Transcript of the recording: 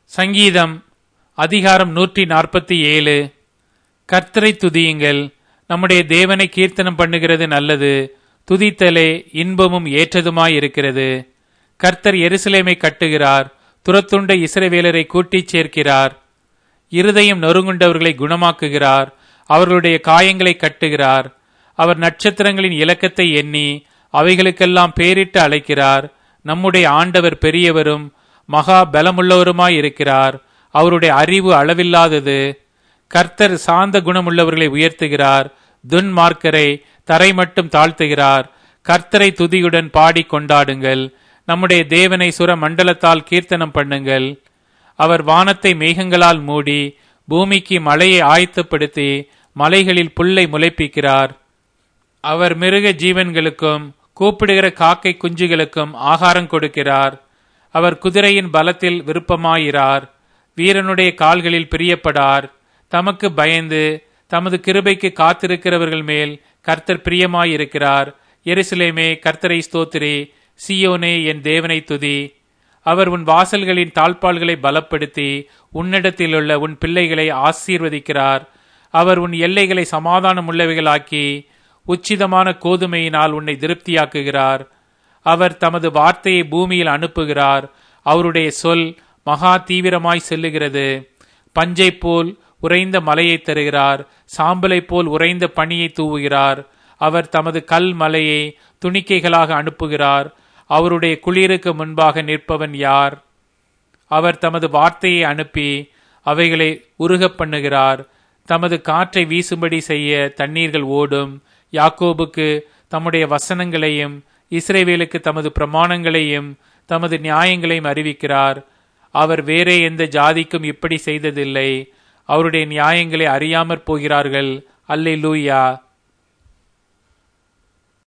சங்கீதம் அதிகாரம் நூற்றி நாற்பத்தி ஏழு கர்த்தரை துதியுங்கள் நம்முடைய தேவனை கீர்த்தனம் பண்ணுகிறது நல்லது துதித்தலே இன்பமும் ஏற்றதுமாயிருக்கிறது கர்த்தர் எருசலேமை கட்டுகிறார் துரத்துண்ட இஸ்ரவேலரை கூட்டிச் சேர்க்கிறார் இருதயம் நொறுங்குண்டவர்களை குணமாக்குகிறார் அவர்களுடைய காயங்களை கட்டுகிறார் அவர் நட்சத்திரங்களின் இலக்கத்தை எண்ணி அவைகளுக்கெல்லாம் பேரிட்டு அழைக்கிறார் நம்முடைய ஆண்டவர் பெரியவரும் மகா பலமுள்ளவருமாய் இருக்கிறார் அவருடைய அறிவு அளவில்லாதது கர்த்தர் சாந்த குணமுள்ளவர்களை உயர்த்துகிறார் துன்மார்க்கரை தரை மட்டும் தாழ்த்துகிறார் கர்த்தரை துதியுடன் பாடி கொண்டாடுங்கள் நம்முடைய தேவனை சுர மண்டலத்தால் கீர்த்தனம் பண்ணுங்கள் அவர் வானத்தை மேகங்களால் மூடி பூமிக்கு மழையை ஆயத்தப்படுத்தி மலைகளில் புல்லை முளைப்பிக்கிறார் அவர் மிருக ஜீவன்களுக்கும் கூப்பிடுகிற காக்கை குஞ்சுகளுக்கும் ஆகாரம் கொடுக்கிறார் அவர் குதிரையின் பலத்தில் விருப்பமாயிரார் வீரனுடைய கால்களில் பிரியப்படார் தமக்கு பயந்து தமது கிருபைக்கு காத்திருக்கிறவர்கள் மேல் கர்த்தர் பிரியமாயிருக்கிறார் எருசலேமே கர்த்தரை ஸ்தோத்திரி சியோனே என் தேவனை துதி அவர் உன் வாசல்களின் தாழ்பால்களை பலப்படுத்தி உன்னிடத்திலுள்ள உன் பிள்ளைகளை ஆசீர்வதிக்கிறார் அவர் உன் எல்லைகளை சமாதானம் உள்ளவைகளாக்கி உச்சிதமான கோதுமையினால் உன்னை திருப்தியாக்குகிறார் அவர் தமது வார்த்தையை பூமியில் அனுப்புகிறார் அவருடைய சொல் மகா தீவிரமாய் செல்லுகிறது பஞ்சை போல் உறைந்த மலையை தருகிறார் சாம்பலை போல் உறைந்த பனியை தூவுகிறார் அவர் தமது கல் மலையை துணிக்கைகளாக அனுப்புகிறார் அவருடைய குளிருக்கு முன்பாக நிற்பவன் யார் அவர் தமது வார்த்தையை அனுப்பி அவைகளை உருகப் பண்ணுகிறார் தமது காற்றை வீசும்படி செய்ய தண்ணீர்கள் ஓடும் யாக்கோபுக்கு தம்முடைய வசனங்களையும் இஸ்ரேவேலுக்கு தமது பிரமாணங்களையும் தமது நியாயங்களையும் அறிவிக்கிறார் அவர் வேறே எந்த ஜாதிக்கும் இப்படி செய்ததில்லை அவருடைய நியாயங்களை அறியாமற் போகிறார்கள் அல்லே லூயா